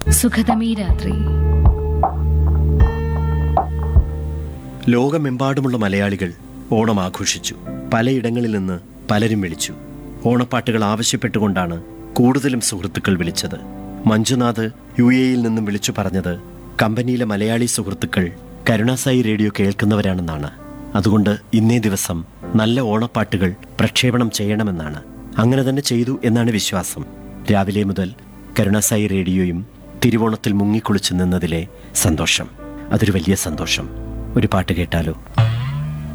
സുഖതമീ രാത്രി ലോകമെമ്പാടുമുള്ള മലയാളികൾ ഓണം ആഘോഷിച്ചു പലയിടങ്ങളിൽ നിന്ന് പലരും വിളിച്ചു ഓണപ്പാട്ടുകൾ ആവശ്യപ്പെട്ടുകൊണ്ടാണ് കൂടുതലും സുഹൃത്തുക്കൾ വിളിച്ചത് മഞ്ജുനാഥ് യു എയിൽ നിന്നും വിളിച്ചു പറഞ്ഞത് കമ്പനിയിലെ മലയാളി സുഹൃത്തുക്കൾ കരുണാസായി റേഡിയോ കേൾക്കുന്നവരാണെന്നാണ് അതുകൊണ്ട് ഇന്നേ ദിവസം നല്ല ഓണപ്പാട്ടുകൾ പ്രക്ഷേപണം ചെയ്യണമെന്നാണ് അങ്ങനെ തന്നെ ചെയ്തു എന്നാണ് വിശ്വാസം രാവിലെ മുതൽ കരുണാസായി റേഡിയോയും തിരുവോണത്തിൽ മുങ്ങിക്കുളിച്ചു നിന്നതിലെ സന്തോഷം അതൊരു വലിയ സന്തോഷം ഒരു പാട്ട് കേട്ടാലോ